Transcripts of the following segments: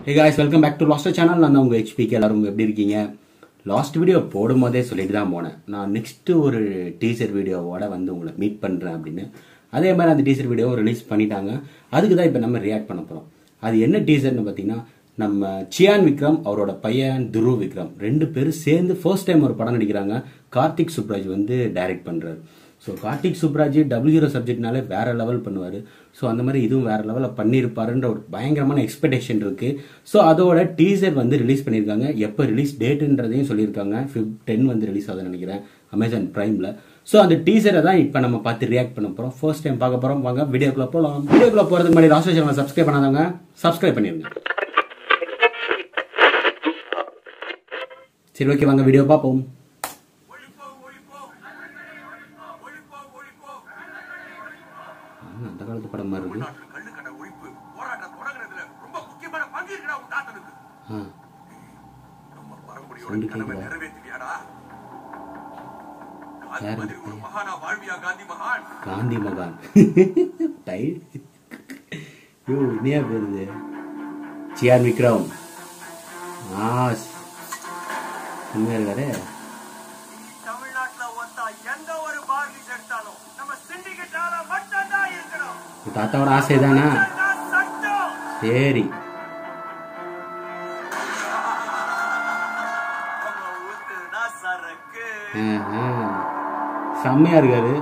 Hey guys welcome back to last channel நான் தான் உங்கள் ஹெச்பிக்கு எல்லாரும் எப்படி இருக்கீங்க லாஸ்ட் வீடியோ போடும் போதே சொல்லிட்டு தான் போனேன் நான் நெக்ஸ்ட் ஒரு டீசர் வீடியோவோட வந்து உங்களை மீட் பண்ணுறேன் அப்படின்னு அதே மாதிரி அந்த டீசர் வீடியோவை ரிலீஸ் பண்ணிட்டாங்க அதுக்கு தான் இப்போ நம்ம ரியாக்ட் பண்ண போகிறோம் அது என்ன டீசர்னு பார்த்தீங்கன்னா நம்ம சியான் விக்ரம் அவரோட பையன் துருவ் விக்ரம் ரெண்டு பேரும் சேர்ந்து ஃபர்ஸ்ட் டைம் ஒரு படம் நடிக்கிறாங்க கார்த்திக் சுப்ராஜ் வந்து டைரக்ட் பண்ணுறாரு so Karthik Subraj double hero சப்ஜெக்ட்னாலே வேற லெவல் பண்ணுவார் ஸோ அந்த மாதிரி இதுவும் வேற லெவலில் பண்ணியிருப்பாருன்ற ஒரு பயங்கரமான எக்ஸ்பெக்டேஷன் இருக்கு ஸோ அதோட டீசர் வந்து ரிலீஸ் பண்ணியிருக்காங்க எப்போ ரிலீஸ் டேட்டுன்றதையும் சொல்லியிருக்காங்க ஃபிஃப்ட் டென் வந்து ரிலீஸ் ஆகுதுன்னு நினைக்கிறேன் அமேசான் பிரைமில் ஸோ அந்த டீசரை தான் இப்போ நம்ம பார்த்து ரியாக்ட் பண்ண போகிறோம் ஃபர்ஸ்ட் டைம் பார்க்க போகிறோம் வாங்க வீடியோக்குள்ள போகலாம் வீடியோக்குள்ள போகிறதுக்கு முன்னாடி ராஷ்டிர சேனல் சப்ஸ்கிரைப் பண்ணாதவங்க சப்ஸ்கிரைப் பண்ணிருங்க சரி ஓகே வாங்க வீடியோ பார்ப்போம் ஆ, அந்த காலத்து படம் மாதிரி இருக்கு கள்ளுக்கடை ஒழிப்பு போராட்டம் தொடங்குறதுல ரொம்ப முக்கியமான பங்கு இருக்குடா உன் தாத்தனுக்கு ஆ நம்ம பரம்பரையோட சவுண்டு கனவை கேக்குதா? நிறைவேற்றியாடா காந்தி யாரு மாதிரி ஒரு மகானா வாழ்வியா காந்தி மகான் காந்தி மகான் டை யோ இனியா பேருது சியான் விக்ரம் ஆ உண்மையா இருக்காரு தமிழ்நாட்டுல ஒத்தா எந்த ஒரு பார்லிஸ் எடுத்தாலும் நம்ம சிண்டிகேட்டால மட்டும்தான் இருக்கணும் உன் தாத்தாவோட ஆசை தானா இதுதான் சட்டம் சரி நம்ம ஊத்துனா சரக்கு ஆஹா. செம்மையா இருக்காரு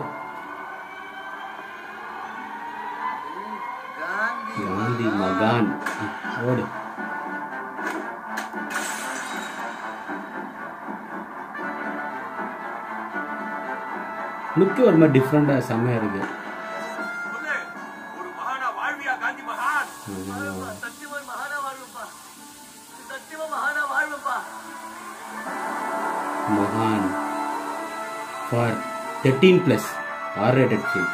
காந்தி காந்தி மகான் ஓடு லுக்கு ஒரு மாதிரி டிஃப்ரெண்டா செம்மையா இருக்கு சொல்லு ஒரு மகானா வாழ்வியா காந்தி மகான் ஆஹா. சத்தியமா மகானா வாழ்வுப்பா சத்தியமா மகானா வாழ்வுப்பா மகான் for thirteen plus R rated film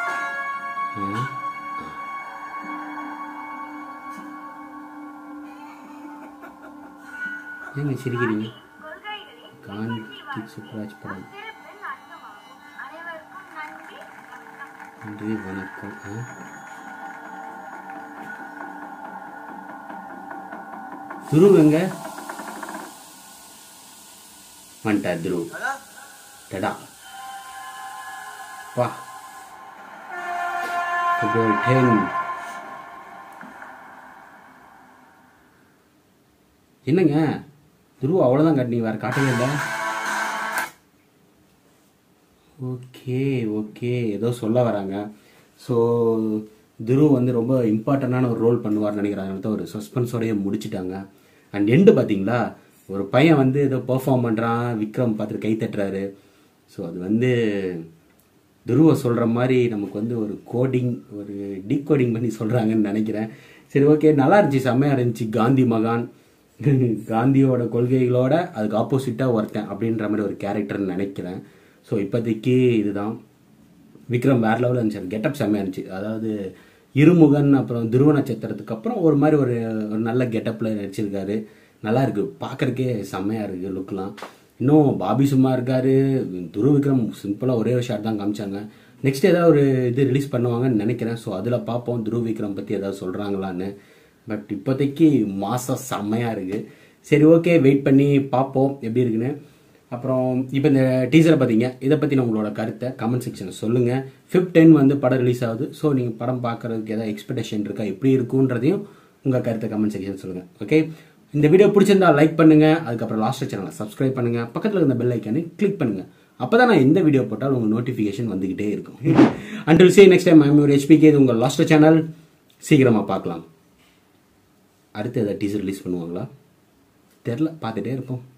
ஏங்க சிரிக்கிறீங்க காந்தி சுப்ராஜ் படம் நன்றி வணக்கம் ஆ? துருவ் எங்க வந்துட்டார் துருவ் அதான் டடா வா பிப்ரவரி டென் என்னங்க துருவ அவ்வளோதான் காட்டினீங்க வேற காட்டவே இல்லை ஓகே ஓகே ஏதோ சொல்ல வராங்க ஸோ துருவ் வந்து ரொம்ப இம்பார்ட்டண்டான ஒரு ரோல் பண்ணுவார்னு நினைக்கிறாங்க அதனால தான் ஒரு சஸ்பென்ஸோடய முடிச்சிட்டாங்க அண்ட் எண்டு பார்த்தீங்களா ஒரு பையன் வந்து ஏதோ பெர்ஃபார்ம் பண்ணுறான் விக்ரம் பார்த்துட்டு கை தட்டுறாரு ஸோ அது வந்து துருவ சொல்கிற மாதிரி நமக்கு வந்து ஒரு கோடிங் ஒரு டீகோடிங் பண்ணி சொல்கிறாங்கன்னு நினைக்கிறேன் சரி ஓகே நல்லா இருந்துச்சு செம்மையாக இருந்துச்சு காந்தி மகான் காந்தியோட கொள்கைகளோட அதுக்கு ஆப்போசிட்டாக ஒருத்தன் அப்படின்ற மாதிரி ஒரு கேரக்டர்னு நினைக்கிறேன் ஸோ இப்போதைக்கு இதுதான் விக்ரம் வேற லெவலில் இருந்துச்சு கெட்டப் செம்மையாக இருந்துச்சு அதாவது இருமுகன் அப்புறம் துருவ நட்சத்திரத்துக்கு அப்புறம் ஒரு மாதிரி ஒரு ஒரு நல்ல கெட்டப்பில் நடிச்சிருக்காரு நல்லா இருக்கு பார்க்கறக்கே செம்மையாக இருக்கு லுக்லாம் இன்னும் பாபி சும்மா இருக்காரு துருவ விக்ரம் சிம்பிளாக ஒரே ஒரு ஷாட் தான் காமிச்சாங்க நெக்ஸ்ட் ஏதாவது ஒரு இது ரிலீஸ் பண்ணுவாங்கன்னு நினைக்கிறேன் ஸோ அதில் பார்ப்போம் துருவ விக்ரம் பற்றி ஏதாவது சொல்கிறாங்களான்னு பட் இப்போதைக்கு மாசம் செம்மையாக இருக்கு சரி ஓகே வெயிட் பண்ணி பார்ப்போம் எப்படி இருக்குன்னு அப்புறம் இப்போ இந்த டீசரை பார்த்தீங்க இதை பற்றின உங்களோட கருத்தை கமெண்ட் செக்ஷனில் சொல்லுங்கள் ஃபிஃப்ட் டென் வந்து படம் ரிலீஸ் ஆகுது ஸோ நீங்கள் படம் பார்க்கறதுக்கு ஏதாவது எக்ஸ்பெக்டேஷன் இருக்கா எப்படி இருக்குன்றதையும் உங்கள் கருத்தை கமெண்ட் செக்ஷன் சொல்லுங்கள் ஓகே இந்த வீடியோ பிடிச்சிருந்தா லைக் பண்ணுங்க அதுக்கப்புறம் லாஸ்ட் சேனலை சப்ஸ்கிரைப் பண்ணுங்க பக்கத்தில் இருந்த பெல் ஐக்கானை கிளிக் பண்ணுங்க அப்பதான் நான் எந்த வீடியோ போட்டாலும் உங்க நோட்டிஃபிகேஷன் வந்துகிட்டே இருக்கும் until say next time I'm ஒரு ஹெச்பிகே இது உங்கள் லாஸ்ட் சேனல் சீக்கிரமா பார்க்கலாம் அடுத்து எதாவது டீசர் ரிலீஸ் பண்ணுவாங்களா தெரில பார்த்துட்டே இருப்போம்